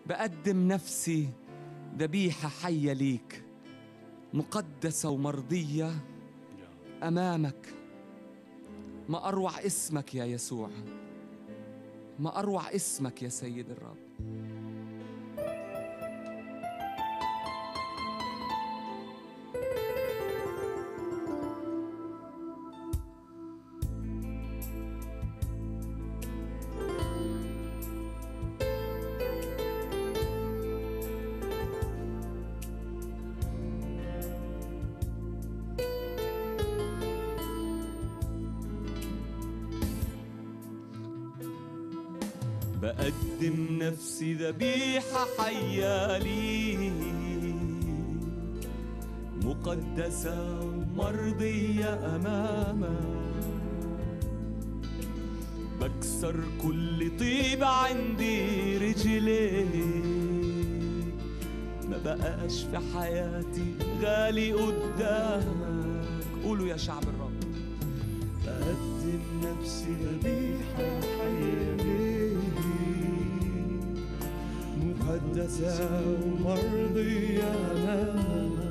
بقدم نفسي ذبيحة حية ليك مقدسة ومرضية أمامك ما أروع اسمك يا يسوع ما أروع اسمك يا سيد الرب بقدم نفسي ذبيحة حية لي مقدسة ومرضية أمامك بكسر كل طيب عندي رجليك ما بقاش في حياتي غالي قدامك قولوا يا شعب الرب بقدم نفسي ذبيحة حية ليك مقدسة ومرضية أمامك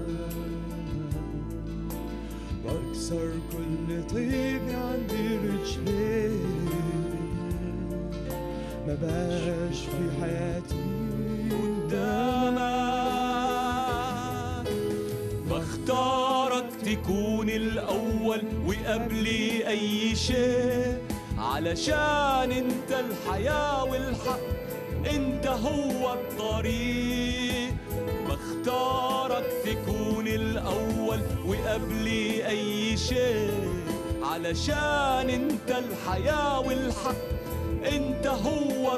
بكسر كل طيب عندي رجليك ما بقاش في حياتي قدامك بختارك تكون الأول وقبلي أي شيء علشان انت الحياة والحق انت هو الطريق بختارك تكون الأول وقبلي أي شيء علشان انت الحياة والحق انت هو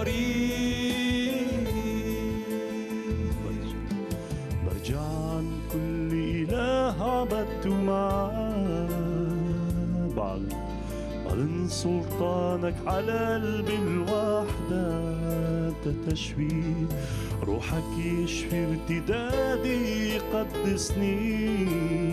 الطريق برجع عن كل إله عبدته معاه بعلن بعلن سلطانك على قلبي الوحدة تتشفي روحك يشفي ارتدادي يقدسني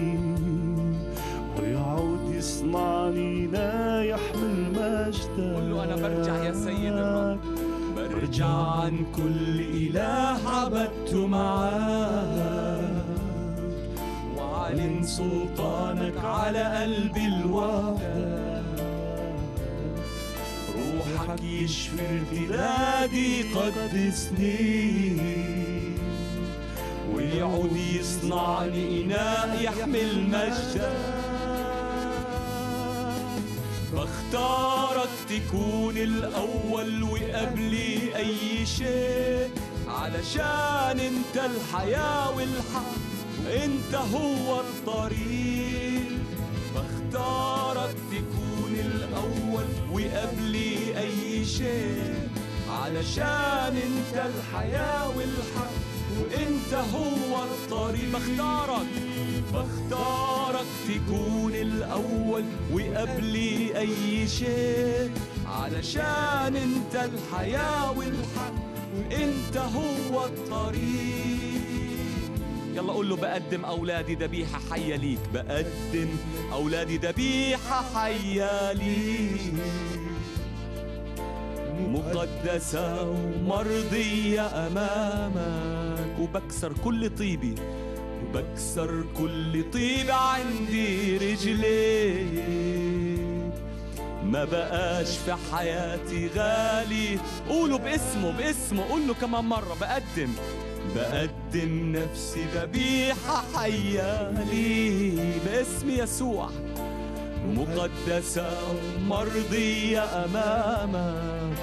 ويعود يصنعني لا يحمل مجدك قل له أنا برجع يا سيد الرب برجع عن كل إله عبدته معاك وأعلن سلطانك على قلبي الوحدة روحك يشفي ارتدادي قدسني ويعود يصنعني إناء يحمل مجدك بختارك تكون الأول وقبلي أي شيء علشان انت الحياة والحق انت هو الطريق بختارك تكون الأول وقبلي أي شيء علشان انت الحياة والحق وانت هو الطريق بختارك بختارك تكون الأول وقبلي أي شيء علشان انت الحياة والحق وانت هو الطريق يلا قول له بقدم أولادي ذبيحة حية ليك بقدم أولادي ذبيحة حية ليك مقدسة ومرضية أمامك وبكسر كل طيبي وبكسر كل طيب عندي رجليك ما بقاش في حياتي غالي قولوا باسمه باسمه قول له كمان مرة بقدم بقدم نفسي ذبيحة حية لي باسم يسوع مقدسة ومرضية أمامك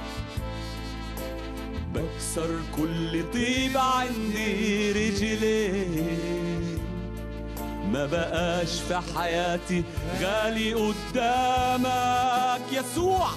بكسر كل طيب عندي رجليك ما بقاش في حياتي غالي قدامك يسوع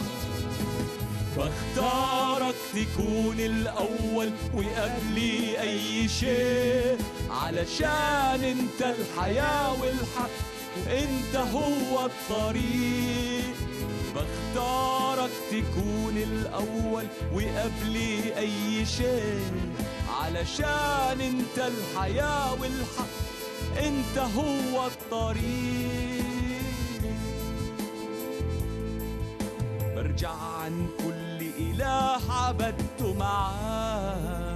بختارك تكون الأول وقبلي أي شيء علشان انت الحياة والحق انت هو الطريق بختارك تكون الأول وقبلي أي شيء علشان انت الحياة والحق انت هو الطريق برجع عن كل إله عبدته معاه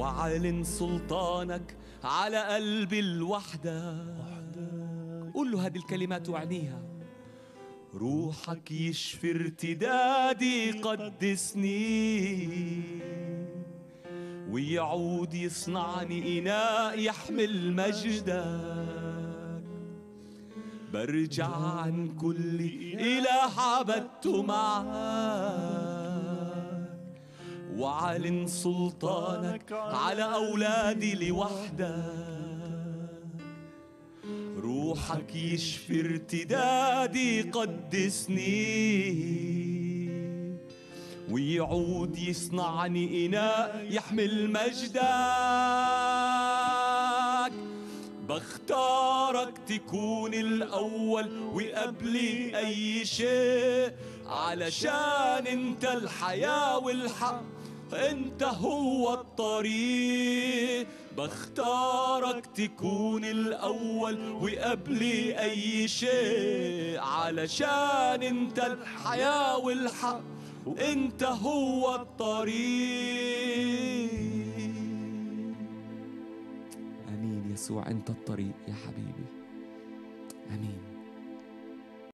واعلن سلطانك على قلب الوحدة قول له هذه الكلمات واعنيها روحك يشفي ارتدادي قدسني ويعود يصنعني إناء يحمل مجدك برجع عن كل إله عبدته معك وعلن سلطانك على أولادي لوحدك روحك يشفي ارتدادي قدسني ويعود يصنعني إناء يحمل مجدك بختارك تكون الأول وقبلي أي شيء علشان انت الحياة والحق انت هو الطريق بختارك تكون الاول وقبلي اي شيء علشان انت الحياة والحق انت هو الطريق امين يسوع انت الطريق يا حبيبي امين